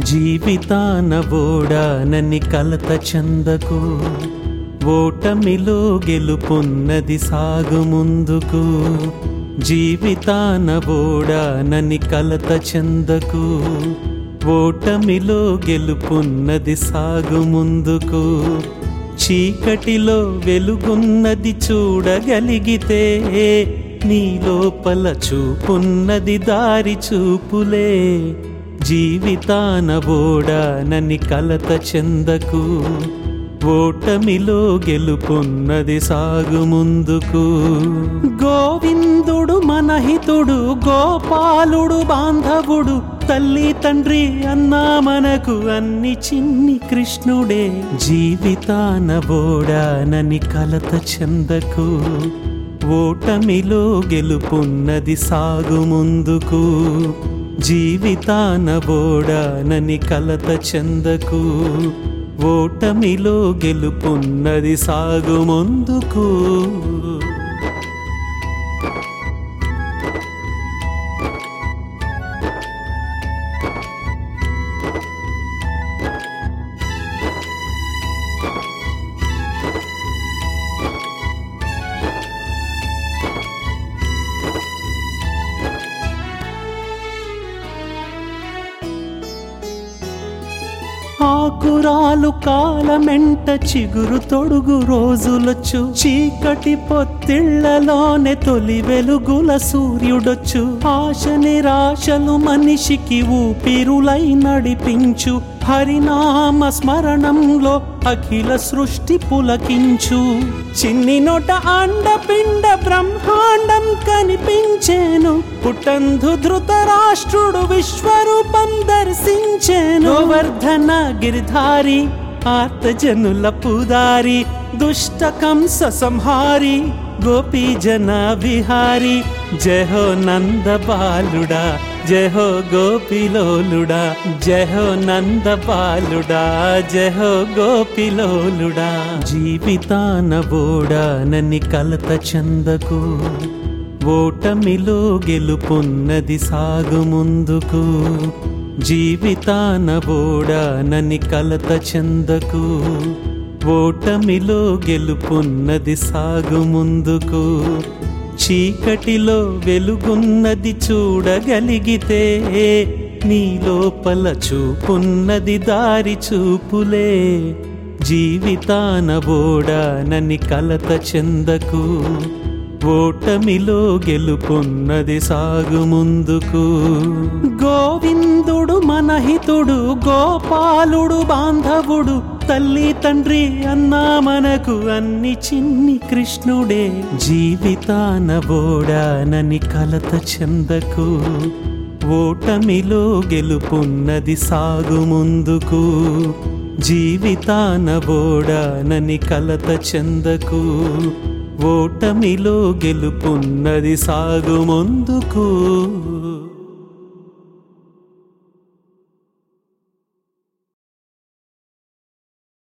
జీవితాన ఓడానని కలత చెందకు ఓటమిలో గెలుపున్నది సాగు ముందుకు జీవితాన ఓడానని కలత చెందకు ఓటమిలో గెలుపున్నది సాగు ముందుకు చీకటిలో వెలుగున్నది చూడగలిగితే నీ లోపల చూపున్నది దారి చూపులే జీవితాన ఓడానని కలత చెందకు ఓటమిలో గెలుపున్నది సాగు ముందుకు గోవిందుడు మనహితుడు గోపాలుడు బాంధవుడు తల్లి తండ్రి అన్నా మనకు అన్ని చిన్ని కృష్ణుడే జీవితాన ఓడానని కలత చెందకు ఓటమిలో గెలుపున్నది సాగు ముందుకు జీవితాన ఓడానని కలత చెందకు ఓటమిలో గెలుపున్నది సాగు ముందుకు ఆకురాలు కాలమెంట చిగురు తొడుగు రోజులొచ్చు చీకటి పొత్తిళ్లలోనే తొలి వెలుగుల సూర్యుడొచ్చు ఆశ నిరాశలు మనిషికి ఊపిరులై నడిపించు హరినామ స్మరణంలో అఖిల సృష్టి పులకించు చిన్ని నోట అండపిండ బ్రహ్మాండం కనిపించేను పుట్టంధు ధృతరాష్ట్రుడు విశ్వరూపం దర్శించేను గోవర్ధన గిరిధారి ఆర్తజనుల పుదారి దుష్ట కంస సంహారి గోపీ జన విహారి జయ హో నంద బాలుడా జయ హో గోపిలోలుడా జయ హో నంద బాలుడా జయ హో గోపిలోలుడా జీవితాన ఓడానని కలత చందకు ఓటమిలో గెలుపున్నది సాగు ముందుకు జీవితాన ఓడానని కలత చెందకు ఓటమిలో గెలుపున్నది సాగు ముందుకు చీకటిలో వెలుగున్నది చూడగలిగితే నీ లోపల చూపున్నది దారి చూపులే జీవితాన ఓడానని కలత చెందకు ఓటమిలో గెలుపున్నది సాగు ముందుకు గోవిందుడు మనహితుడు గోపాలుడు బాంధవుడు తల్లి తండ్రి అన్నా మనకు అన్ని చిన్ని కృష్ణుడే జీవితాన ఓడానని కలత చెందకు ఓటమిలో గెలుపున్నది సాగు ముందుకు జీవితాన ఓడానని కలత చెందకు ఓటమిలో గెలుపున్నది సాగు ముందుకు